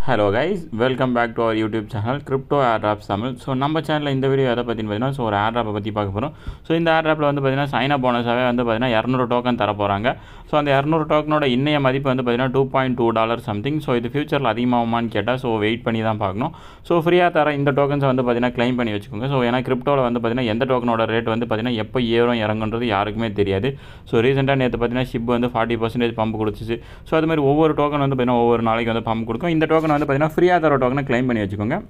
hello guys welcome back to our YouTube channel crypto airdrops Tamil so நம்ம சேனலில் இந்த video எதை பற்றினு பார்த்தீங்கன்னா ஸோ ஒரு ஏர்ட்ராப்பை பற்றி பார்க்க போகிறோம் ஸோ இந்த ஏர்ட்ராப்பில் வந்து பார்த்தீங்கன்னா சைனா போனஸாகவே வந்து பார்த்தீங்கன்னா இரநூறு டோக்கன் தர போகிறாங்க ஸோ அந்த இரநூறு டோக்கனோட இன்னைய மதிப்பு வந்து பார்த்தீங்கன்னா two point two dollar something so இது ஃபியூச்சரில் அதிகமாகுமான்னு கேட்டால் ஸோ வெயிட் பண்ணி தான் பார்க்கணும் ஸோ ஃப்ரீயாக தர இந்த டோக்கன்ஸை வந்து பார்த்தீங்கன்னா க்ளைம் பண்ணி வச்சுக்கோங்க ஸோ ஏன்னா கிரிப்டோவில் வந்து பார்த்தீங்கன்னா எந்த டோக்கனோட ரேட் வந்து பார்த்தீங்கன்னா எப்போ ஏறும் இறங்குன்றது யாருக்குமே தெரியாது ஸோ ரீசெண்டாக நேற்று பார்த்தீங்கன்னா ஷிப் வந்து ஃபார்ட்டி பர்சன்டேஜ் பம்ப் கொடுத்துச்சு ஸோ அது மாதிரி ஒவ்வொரு டோக்கன் வந்து பார்த்தீங்கன்னா ஒவ்வொரு நாளைக்கு வந்து பம்ப் கொடுக்கும் இந்த டோக்கன் வந்து பார்த்தீங்கன்னா ஃப்ரீயாக தர டோக்கனை க்ளைம் பண்ணி வச்சுக்கோங்க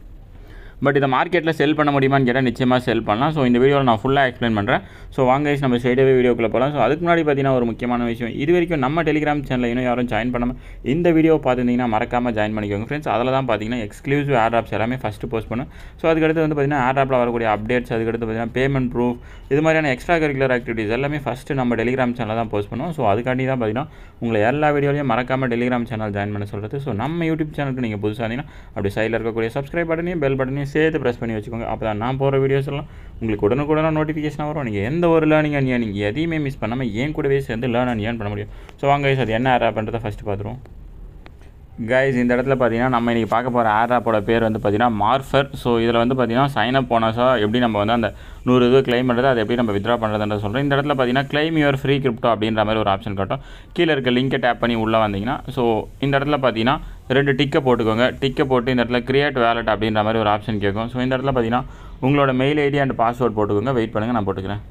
பட் இதை மார்க்கெட்டில் செல் பண்ண முடியுமான்னு கேட்டால் நிச்சயமாக செல் பண்ணலாம் ஸோ இந்த வீடியோவில் நான் ஃபுல்லாக எக்ஸ்பிளைன் பண்ணுறேன் ஸோ வாங்க guys, நம்ம ஸ்ட்ரெயிட்டாகவே வீடியோக்குள்ளே போகலாம் ஸோ அதுக்கு முன்னாடி பார்த்தீங்கன்னா ஒரு முக்கியமான விஷயம் இது வரைக்கும் நம்ம டெலிகிராம் சேனலில் இன்னும் யாரும் ஜாயின் பண்ணாமல் இந்த வீடியோ பார்த்துருந்தீங்கன்னா மறக்காமல் ஜாயின் பண்ணிக்கோங்க ஃப்ரெண்ட்ஸ் அதில் தான் பார்த்தீங்கன்னா எக்ஸ்க்ளூசிவ் ஏர் ஆப்ஸ் எல்லாமே ஃபஸ்ட்டு போஸ்ட் பண்ணும் ஸோ அதுக்கடுத்து வந்து பார்த்தீங்கன்னா ஏர் ஆப்பில் வரக்கூடிய அப்டேட்ஸ் அதுக்கடுத்து பார்த்தீங்கன்னா பேமெண்ட் ப்ரூஃப் இது மாதிரியான எக்ஸ்ட்ரா கரிக்குலர் ஆக்டிவிட்டீஸ் எல்லாமே ஃபஸ்ட்டு நம்ம டெலிகிராம் சேனலில் தான் போஸ்ட் பண்ணுவோம் ஸோ அதுக்காண்டி தான் பார்த்தீங்கன்னா உங்களை எல்லா வீடியோலையும் மறக்காமல் டெலிகிராம் சேனல் ஜாயின் பண்ண சொல்கிறது ஸோ நம்ம யூடியூப் சேனலுக்கு நீங்கள் புதுசாக இருந்தீங்கன்னா அப்படி சைடில் இருக்கக்கூடிய சப்ஸ்கிரைப் பட்டனையும் பெல் பட்டனையும் சேர்த்து ப்ரெஸ் பண்ணி வச்சுக்கோங்க அப்போ தான் நான் போகிற வீடியோஸ் எல்லாம் உங்களுக்கு உடனுக்குடனே நோட்டிஃபிகேஷன் வரும் நீங்கள் எந்த ஒரு லேர்னிங் அண்ட் நீங்கள் எதையுமே மிஸ் பண்ணாமல் ஏன் கூடவே சேர்ந்து லேர்ன் அண்ட் ஏர்ன் பண்ண முடியும் ஸோ வாங்க guys, அது என்ன ஆர் ஆப்ன்றதை ஃபஸ்ட்டு பார்த்துருவோம் கைஸ் இந்த இடத்துல பார்த்தீங்கன்னா நம்ம இன்றைக்கி பார்க்க போகிற ஏர் ஆப்போட பேர் வந்து பார்த்தீங்கன்னா மார்ஃபர் ஸோ இதில் வந்து பார்த்தீங்கன்னா சைன் அப் போனஸாக எப்படி நம்ம வந்து அந்த நூறு இது claim பண்ணுறது அதை எப்படி நம்ம வித்ரா பண்ணுறதுன்ற சொல்கிறோம் இந்த இடத்துல பார்த்தீங்கன்னா claim your ஃப்ரீ கிரிப்டோ அப்படின்ற மாதிரி ஒரு ஆப்ஷன் காட்டும் கீழே இருக்க லிங்கை டேப் பண்ணி உள்ளே வந்தீங்கன்னா ஸோ இந்த இடத்துல பார்த்தீங்கன்னா ரெண்டு டிக்கை போட்டுக்கோங்க டிக்கை போட்டு இந்த இடத்துல கிரியேட் வேலட் அப்படின்ற மாதிரி ஒரு ஆப்ஷன் கேட்கும் ஸோ இந்த இடத்துல பார்த்தீங்கன்னா உங்களோட மெயில் ஐடி அண்ட் பாஸ்வேர்ட் போட்டுக்கோங்க வெயிட் பண்ணுங்கள் நான் போட்டுக்கிறேன்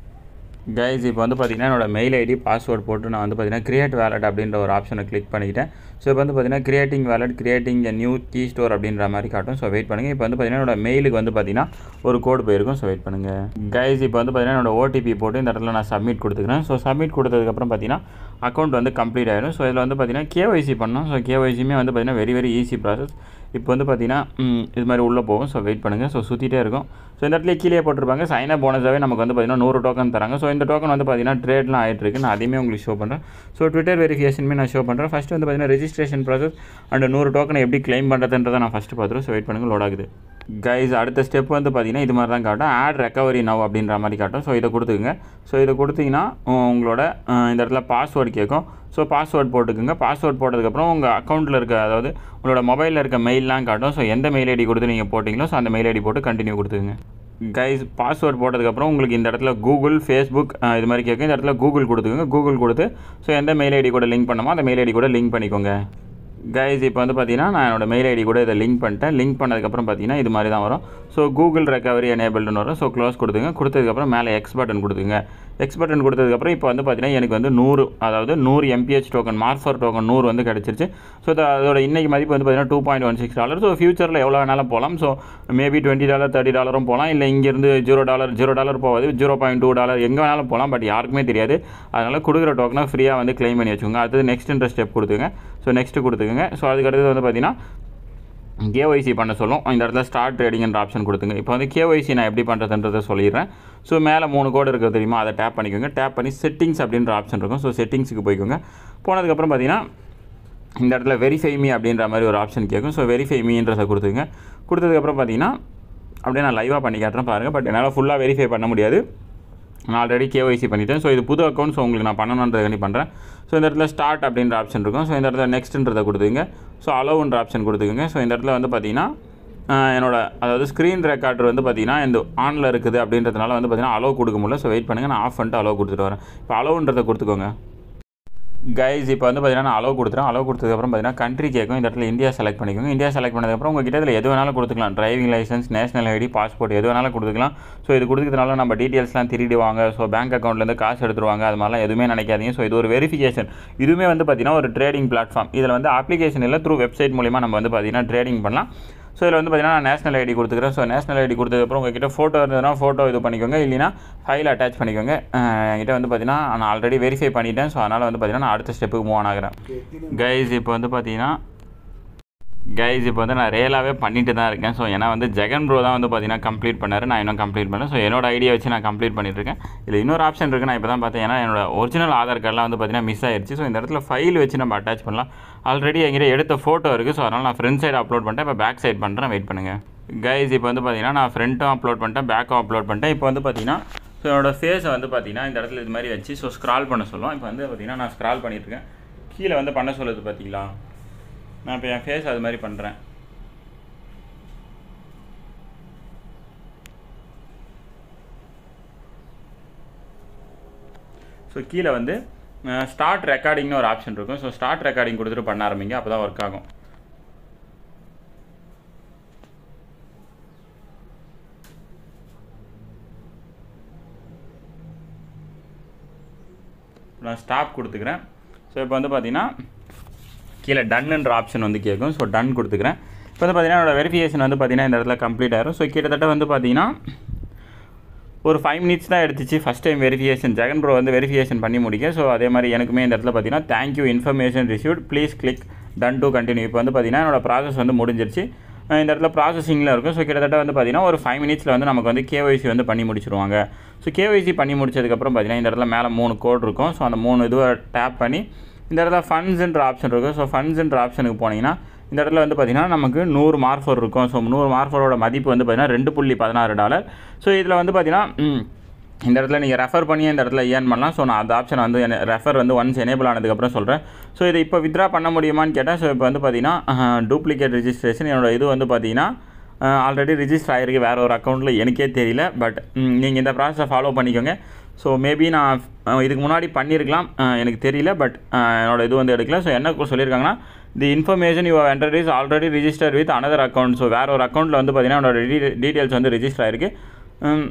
கைஸ் இப்போ வந்து பார்த்தீங்கன்னா என்னோட மெயில் ஐடி பாஸ்வேர்ட் போட்டு நான் வந்து பார்த்தீங்கன்னா கிரியேட் வேலட் அப்படின்ற ஒரு ஆப்ஷனை கிளிக் பண்ணிக்கிட்டேன் ஸோ இப்போ வந்து பார்த்தீங்கன்னா creating wallet creating a new key store அப்படின்ற மாதிரி காட்டும் ஸோ வெயிட் பண்ணுங்கள் இப்போ வந்து பார்த்தீங்கன்னா என்னோட மெயிலுக்கு வந்து பார்த்தீங்கன்னா ஒரு கோடு போயிருக்கும் ஸோ வெயிட் பண்ணுங்கள் கைஸ் இப்போ வந்து பார்த்தீங்கன்னா என்னோட ஓடிபி போட்டு இந்த இடத்துல நான் சப்மிட் கொடுத்துக்கிறேன் ஸோ சப்மிட் கொடுத்ததுக்கப்புறம் பார்த்தீங்கன்னா அக்கௌண்ட் வந்து கம்ப்ளீட் ஆயிடும் ஸோ இதில் வந்து பார்த்தீங்கன்னா கேஒய்சி பண்ணோம் ஸோ கேஒய்சியுமே வந்து பார்த்தீங்கன்னா வெரி வெரி ஈஸி ப்ராசஸ் இப்போ வந்து பார்த்தீங்கன்னா ம், இது மாதிரி உள்ளே போகும் ஸோ வெயிட் பண்ணுங்கள் ஸோ சுற்றிட்டே இருக்கும் ஸோ இந்த இடத்துல கீழே போட்டிருப்பாங்க சைனா போனஸாகவே நமக்கு வந்து பார்த்தீங்கன்னா நூறு டோக்கன் தராங்க ஸோ இந்த டோக்கன் வந்து பார்த்தீங்கன்னா ட்ரேட்லாம் ஆகிட்டு இருக்கு நான் அதையுமே உங்களுக்கு ஷோ பண்ணுறேன் ஸோ ட்விட்டர் வெரிஃபிகேஷனுமே நான் ஷோ பண்ணுறேன் ஃபஸ்ட்டு வந்து பார்த்தீங்கன்னா ரெஜிஸ்ட்ரேஷன் ப்ராசஸ் அண்ட் நூறு டோக்கனை எப்படி claim பண்ணுறதுன்றதை நான் ஃபஸ்ட்டு பார்த்துருவோம் ஸோ வெயிட் பண்ணுங்கள் லோட் ஆகுது கைஸ் அடுத்த ஸ்டெப் வந்து பார்த்தீங்கன்னா இது மாதிரி தான் காட்டும் ஆட் ரெக்கவரி நவ் அப்படின்ற மாதிரி காட்டும் ஸோ இதை கொடுத்துக்குங்க ஸோ இதை கொடுத்தீங்கன்னா உ- உங்களோட அஹ், இந்த இடத்துல பாஸ்வேர்டு கேட்கும் ஸோ பாஸ்வேர்ட் போட்டுக்குங்க பாஸ்வேர்ட் போட்டதுக்கப்புறம் உங்கள் அக்கௌண்ட்டில் இருக்க அதாவது உங்களோட மொபைலில் இருக்க மெயிலெலாம் காட்டும் ஸோ எந்த மெயில் ஐடி கொடுத்து நீங்கள் போட்டிங்களோ ஸோ அந்த மெயில் ஐடி போட்டு கண்டினியூ கொடுத்துக்குங்க கைஸ் பாஸ்வேர்ட் போட்டதுக்கப்புறம் உங்களுக்கு இந்த இடத்துல கூகுள் ஃபேஸ்புக் அஹ், இது மாதிரி கேட்கும் இந்த இடத்துல கூகுள் கொடுத்துக்கோங்க கூகுள் கொடுத்து ஸோ எந்த மெயில் ஐடி கூட லிங்க் பண்ணமோ அந்த மெயில் ஐடி கூட லிங்க் பண்ணிக்கோங்க கைஸ் இப்போ வந்து பார்த்தீங்கன்னா நான் என்னோட மெயில் ஐடி கூட இதை லிங்க் பண்ணிட்டேன் லிங்க் பண்ணதுக்கப்புறம் பார்த்தீங்கன்னா இது மாதிரி தான் வரும் ஸோ கூகுள் ரெக்கவரி எனேபிள்னு வரும் ஸோ க்ளோஸ் கொடுத்துங்க கொடுத்ததுக்கப்புறம் மேலே எக்ஸ் பட்டன் கொடுத்துங்க எக்ஸ் பட்டன் கொடுத்ததுக்கப்புறம் இப்போ வந்து பார்த்தீங்கன்னா எனக்கு வந்து நூறு அதாவது நூறு எம்பிஹெச் டோக்கன் மார்ஃபர் டோக்கன் நூறு வந்து கிடச்சிருச்சு ஸோ அதோட இன்னைக்கு மதிப்பு வந்து பார்த்தீங்கன்னா two point one six dollar so ஃபியூச்சரில் எவ்வளோ வேணாலும் போகலாம் so maybe twenty dollar thirty டாலரும் போகலாம் இல்லை இங்கேருந்து ஜீரோ டாலர் ஜீரோ டாலர் போகாது ஜீரோ பாயிண்ட் டூ டாலர் எங்கே வேணாலும் போகலாம் பட் யாருக்குமே தெரியாது அதனால் கொடுக்குற டோக்கனை ஃப்ரீயாக வந்து claim பண்ணி வச்சுக்கோங்க அடுத்தது நெக்ஸ்ட்ன்ற ஸ்டெப் கொடுத்துங்க ஸோ நெக்ஸ்ட்டு கொடுத்துக்குங்க ஸோ அதுக்கு அடுத்தது வந்து பார்த்தீங்கன்னா கேஒய்சி பண்ண சொல்லும் இந்த இடத்துல ஸ்டார்ட் ட்ரேடிங்ன்ற ஆப்ஷன் கொடுத்துங்க இப்போ வந்து கேஒய்சி நான் எப்படி பண்ணுறதுன்றதை சொல்லிடுறேன் ஸோ மேலே மூணு கோடு இருக்குது தெரியுமா அதை டேப் பண்ணிக்கோங்க டேப் பண்ணி செட்டிங்ஸ் அப்படின்ற ஆப்ஷன் இருக்கும் ஸோ செட்டிங்ஸுக்கு போய்க்கோங்க போனதுக்கப்புறம் பார்த்தீங்கன்னா இந்த இடத்துல வெரிஃபை மீ அப்படின்ற மாதிரி ஒரு ஆப்ஷன் கேட்கும் ஸோ வெரிஃபை மீன்றதை கொடுத்துங்க கொடுத்ததுக்கப்புறம் பார்த்தீங்கன்னா அப்படியே நான் லைவாக பண்ணி காட்டுறேன் பாருங்கள் பட் என்னால் ஃபுல்லாக வெரிஃபை பண்ண முடியாது நான் ஆல்ரெடி கேஒய்சி பண்ணிட்டேன் ஸோ இது புது அக்கௌண்ட் ஸோ உங்களுக்கு நான் பண்ணணுன்றதுக்காண்டி பண்ணுறேன் ஸோ இந்த இடத்துல ஸ்டார்ட் அப்படின்ற ஆப்ஷன் இருக்கும் ஸோ இந்த இடத்துல நெக்ஸ்ட்ன்றதை கொடுத்துங்க ஸோ அலோவுன்ற ஆப்ஷன் கொடுத்துக்குங்க ஸோ இந்த இடத்துல வந்து பார்த்தீங்கன்னா ஆஹ், என்னோட அதாவது ஸ்க்ரீன் ரெக்கார்டர் வந்து பார்த்தீங்கன்னா இந்த ஆனில் இருக்குது அப்படின்றதுனால வந்து பார்த்தீங்கன்னா அலோவ் கொடுக்க முடியல ஸோ வெயிட் பண்ணுங்கள் நான் ஆஃப் பண்ணிட்டு அலோவ் கொடுத்துட்டு வரேன் இப்போ அலோவுன்றதை கொடுத்துக்கோங்க கைஸ் இப்போ வந்து பார்த்தீங்கன்னா நான் அலோவ் கொடுத்துறேன் அலோவ் கொடுத்ததுக்கப்புறம் பார்த்தீங்கன்னா கண்ட்ரி கேட்கும் இந்த இடத்துல இந்தியா செலக்ட் பண்ணிக்கோங்க இந்தியா செலக்ட் பண்ணதுக்கப்புறம் உங்கள் கிட்ட இதில் எது வேணாலும் கொடுத்துக்கலாம் driving licence national ID passport எது வேணாலும் கொடுத்துக்கலாம் ஸோ இது கொடுத்ததுனால நம்ம டீட்டெயில்ஸ்லாம் திருடிடுவாங்க ஸோ பேங்க் அக்கௌண்ட்லேருந்து காசு எடுத்துருவாங்க அது மாதிரிலாம் எதுவுமே நினைக்காதீங்க ஸோ இது ஒரு வெரிஃபிகேஷன் இதுவுமே வந்து பார்த்தீங்கன்னா ஒரு ட்ரேடிங் பிளாட்ஃபார்ம் இதில் வந்து அப்ளிகேஷன் இல்லை த்ரூ வெப்சைட் மூலிமா நம்ம வந்து பார்த்தீங்கன்னா ட்ரேடிங் பண்ணலாம் ஸோ இதில் வந்து பார்த்தீங்கன்னா நான் நேஷனல் ஐடி கொடுத்துக்கிறேன் ஸோ நேஷனல் ஐடி கொடுத்ததுக்கப்புறம் உங்ககிட்ட ஃபோட்டோ இருந்ததுன்னா ஃபோட்டோ இது பண்ணிக்கோங்க இல்லைனா ஃபைல் அட்டாச் பண்ணிக்கோங்க அஹ் என்கிட்ட வந்து பார்த்தீங்கன்னா நான் ஆல்ரெடி வெரிஃபை பண்ணிட்டேன் ஸோ அதனால் வந்து பார்த்தீங்கன்னா நான் அடுத்த ஸ்டெப்புக்கு மூவ் ஆன் ஆகிறேன் கைஸ் இப்போ வந்து பார்த்தீங்கன்னா கைஸ் இப்போ வந்து நான் ரியலாகவே பண்ணிட்டு தான் இருக்கேன் ஸோ ஏன்னா வந்து ஜெகன் ப்ரோ தான் வந்து பார்த்தீங்கன்னா கம்ப்ளீட் பண்ணாரு நான் இன்னும் கம்ப்ளீட் பண்ணேன் ஸோ என்னோட ஐடியா வச்சு நான் கம்ப்ளீட் பண்ணிட்டு இருக்கேன் இதில் இன்னொரு ஆப்ஷன் இருக்குது நான் இப்போ தான் பார்த்தேன் ஏன்னா என்னோட ஒரிஜினல் ஆதார் கார்டெலாம் வந்து பார்த்தீங்கன்னா மிஸ் ஆயிருச்சு ஸோ இந்த இடத்துல ஃபைல் வச்சு நம்ம அட்டாச் பண்ணலாம் ஆல்ரெடி என்கிட்ட எடுத்த ஃபோட்டோ இருக்குது ஸோ அதனால் நான் ஃப்ரண்ட் சைடு அப்லோட் பண்ணிட்டேன் இப்போ பேக் சைடு பண்ணுறேன் வெயிட் பண்ணுங்கள் கைஸ் இப்போ வந்து பார்த்தீங்கன்னா நான் ஃப்ரண்ட்டும் அப்லோட் பண்ணிட்டேன் பேக்கும் அப்லோட் பண்ணிட்டேன் இப்போ வந்து பார்த்தீங்கன்னா ஸோ என்னோட ஃபேஸை வந்து பார்த்தீங்கன்னா இந்த இடத்துல இது மாதிரி வச்சு ஸோ ஸ்க்ரால் பண்ண சொல்லுவோம் இப்போ வந்து பார்த்தீங்கன்னா நான் ஸ்க்ரால் பண்ணிட்டு இருக்கேன் கீழே வந்து பண்ண சொல்லுது பார்த்தீங்களா நான் இப்போ என் ஃபேஸ் அது மாதிரி பண்ணுறேன் ஸோ கீழே வந்து ஸ்டார்ட் ரெக்கார்டிங்னு ஒரு ஆப்ஷன் இருக்கும் ஸோ ஸ்டார்ட் ரெக்கார்டிங் கொடுத்துட்டு பண்ண ஆரம்பிங்க அப்போ தான் ஒர்க் ஆகும் நான் ஸ்டாப் கொடுத்துக்கிறேன் ஸோ இப்போ வந்து பார்த்தீங்கன்னா கீழே டன்னுன்ற ஆப்ஷன் வந்து கேட்கும் ஸோ டன் கொடுத்துக்கிறேன் இப்போ வந்து பார்த்தீங்கன்னா என்னோட வெரிஃபிகேஷன் வந்து பார்த்தீங்கன்னா இந்த இடத்துல கம்ப்ளீட் ஆயிரும் ஸோ கிட்டத்தட்ட வந்து பார்த்தீங்கன்னா ஒரு ஃபைவ் மினிட்ஸ் தான் எடுத்துச்சு first time verification Jagan bro வந்து வெரிஃபிகேஷன் பண்ணி முடிக்க ஸோ அதே மாதிரி எனக்குமே இந்த இடத்துல பார்த்தீங்கன்னா thank you information received please click done to continue இப்போ வந்து பார்த்தீங்கன்னா என்னோட ப்ராசஸ் வந்து முடிஞ்சிருச்சு அஹ் இந்த இடத்துல ப்ராசஸிங்கில் இருக்கும் ஸோ கிட்டத்தட்ட வந்து பார்த்தீங்கன்னா ஒரு ஃபைவ் மினிட்ஸில் வந்து நமக்கு வந்து கேஒய்சி வந்து பண்ணி முடிச்சிருவாங்க ஸோ கேஒய்சி பண்ணி முடிச்சதுக்கப்புறம் பார்த்தீங்கன்னா இந்த இடத்துல மேலே மூணு கோட் இருக்கும் ஸோ அந்த மூணு இதுவை டேப் பண்ணி இந்த இடத்துல ஃபண்ட்ஸுன்ற ஆப்ஷன் இருக்கும் ஸோ ஃபண்ட்ஸுன்ற ஆப்ஷனுக்கு போனீங்கன்னா இந்த இடத்துல வந்து பார்த்தீங்கன்னா நமக்கு நூறு மார்ஃபர் இருக்கும் ஸோ நூறு மார்ஃபரோட மதிப்பு வந்து பார்த்தீங்கன்னா ரெண்டு புள்ளி பதினாறு டாலர் ஸோ இதில் வந்து பார்த்தீங்கன்னா ம், இந்த இடத்துல நீங்கள் ரெஃபர் பண்ணி இந்த இடத்துல ஏர்ன் பண்ணலாம் ஸோ நான் அந்த ஆப்ஷன் வந்து ரெஃபர் வந்து ஒன்ஸ் எனேபிள் ஆனதுக்கப்புறம் சொல்கிறேன் ஸோ இதை இப்போ வித்ரா பண்ண முடியுமான்னு கேட்டேன் ஸோ இப்போ வந்து பார்த்தீங்கன்னா டூப்ளிகேட் ரெஜிஸ்ட்ரேஷன் என்னோட இது வந்து பார்த்தீங்கன்னா ஆல்ரெடி ரிஜிஸ்டர் ஆகிருக்கு வேறு ஒரு அக்கௌண்ட்டில் எனக்கே தெரியல பட் நீங்கள் இந்த ப்ராசஸை ஃபாலோ பண்ணிக்கோங்க ஸோ மேபி நான் அஹ், இதுக்கு முன்னாடி பண்ணியிருக்கலாம் அஹ், எனக்கு தெரியல பட் என்னோட இது வந்து எடுக்கல ஸோ என்ன சொல்லியிருக்காங்கன்னா the information you enter is already register with another account so வேறு ஒரு அக்கௌண்ட்டில் வந்து பார்த்தீங்கன்னா என்னோட டீட்டெயில்ஸ் வந்து ரிஜிஸ்டர் ஆயிருக்கு உம்,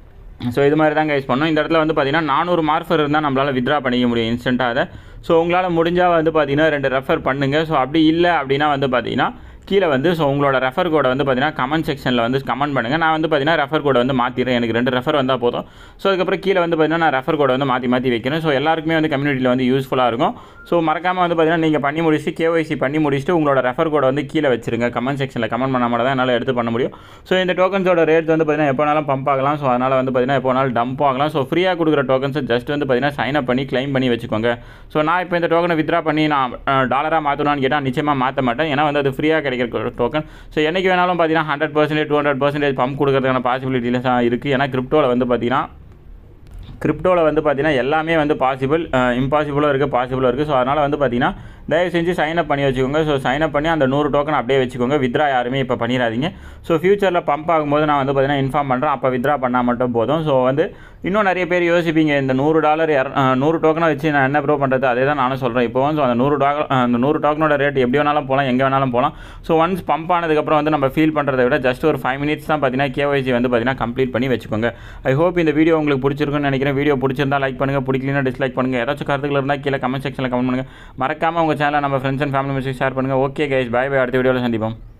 ஸோ இது மாதிரி தான் கைஸ் பண்ணோம் இந்த இடத்துல வந்து பார்த்தீங்கன்னா நானூறு மார்ஃபர் இருந்தால் நம்மளால் வித்ரா பண்ணிக்க முடியும் இன்ஸ்டண்ட்டாக அதை ஸோ உங்களால் முடிஞ்சால் வந்து பார்த்தீங்கன்னா ரெண்டு ரெஃபர் பண்ணுங்கள் ஸோ அப்படி இல்லை அப்படின்னா வந்து பார்த்தீங்கன்னா கீழே வந்து ஸோ உங்களோட ரெஃபர் கோடை வந்து பார்த்தீங்கன்னா கமெண்ட் செக்ஷனில் வந்து கமெண்ட் பண்ணுங்கள் நான் வந்து பார்த்தீங்கன்னா ரெஃபர் கோடை வந்து மாற்றிடுறேன் எனக்கு ரெண்டு ரெஃபர் வந்தால் போதும் ஸோ அதுக்கப்புறம் கீழே வந்து பார்த்தீங்கன்னா நான் ரெஃபர் கோடை வந்து மாற்றி மாற்றி வைக்கிறேன் ஸோ எல்லாருக்குமே வந்து கம்யூனிட்டியில் வந்து யூஸ்ஃபுல்லாக இருக்கும் ஸோ மறக்காமல் வந்து பார்த்தீங்கன்னா நீங்கள் பண்ணி முடிச்சுட்டு கேஒய்சி பண்ணி முடிச்சுட்டு உங்களோட ரெஃபர் கோடை வந்து கீழே வச்சிருங்க கமெண்ட் செக்ஷனில் கமெண்ட் பண்ண மட்டும் தான் என்னால் எடுத்து பண்ண முடியும் ஸோ இந்த டோக்கன்ஸோட ரேட் வந்து பார்த்தீங்கன்னா எப்போனாலும் பம்ப் ஆகலாம் ஸோ அதனால் வந்து பார்த்தீங்கன்னா எப்போனாலும் டம்ப் ஆகலாம் ஸோ ஃப்ரீயாக கொடுக்குற டோக்கன்ஸை ஜஸ்ட் வந்து பார்த்தீங்கன்னா சைன் அப் பண்ணி க்ளைம் பண்ணி வச்சுக்கோங்க ஸோ நான் இப்போ இந்த டோக்கனை வித்ரா பண்ணி நான் டாலராக மாற்றணும்னு கேட்டால் நிச்சயமாக மாற்ற மாட்டேன் ஏன்னா வந்து அது ஃப்ரீயாக கிடைக்கிற டோக்கன் ஸோ என்னைக்கு வேணாலும் பார்த்தீங்கன்னா hundred percentage to hundred percentage pump கொடுக்கறதுக்கான பாசிபிலிட்டிஸ் இருக்குது ஏன்னா கிரிப்டோவில் வந்து பார்த்தீங்கன்னா கிரிப்டோவில் வந்து பார்த்தீங்கன்னா எல்லாமே வந்து பாசிபிள் இம்பாசிபிளும் இருக்குது பாசிபிளும் இருக்குது ஸோ அதனால் வந்து பார்த்தீங்கன்னா தயவு செஞ்சு சைன் அப் பண்ணி வச்சுக்கோங்க ஸோ சைன் அப் பண்ணி அந்த நூறு டோக்கன் அப்படியே வச்சுக்கோங்க வித்ரா யாருமே இப்போ பண்ணிடாதீங்க ஸோ ஃபியூச்சரில் பம்ப் ஆகும்போது நான் வந்து பார்த்தீங்கன்னா இன்ஃபார்ம் பண்ணுறேன் அப்போ வித்ரா பண்ணால் மட்டும் போதும் ஸோ வந்து இன்னும் நிறைய பேர் யோசிப்பீங்க இந்த நூறு டாலர் நூறு டோக்கனை வச்சு நான் என்ன ப்ரோ பண்ணுறது அதே தான் நானும் சொல்கிறேன் இப்போ ஸோ அந்த நூறு டாக அந்த நூறு டோக்கனோட ரேட் எப்படி வேணாலும் போகலாம் எங்கே வேணாலும் போகலாம் ஸோ ஒன்ஸ் பம்ப் ஆனதுக்கப்புறம் வந்து நம்ம ஃபீல் பண்ணுறதை விட ஜஸ்ட் ஒரு ஃபைவ் மினிட்ஸ் தான் பார்த்தீங்கன்னா கேஒய்சி வந்து பார்த்தீங்கன்னா கம்ப்ளீட் பண்ணி வச்சுக்கோங்க ஐ ஹோப் இந்த வீடியோ உங்களுக்கு பிடிச்சிருக்குன்னு நினைக்கிறேன் வீடியோ பிடிச்சிருந்தா லைக் பண்ணுங்கள் பிடிக்கலனா டிஸ்லைக் பண்ணுங்கள் ஏதாச்சும் கருத்துக்கள் இருந்தால் கீழே கமெண்ட் செக்ஷனில் கமெண்ட் பண்ணுங்கள் மறக்காமல் உங்கள் சேனலை நம்ம friends and family message share பண்ணுங்கள் ஓகே கைஸ் பை பை அடுத்த வீடியோவில் சந்திப்போம்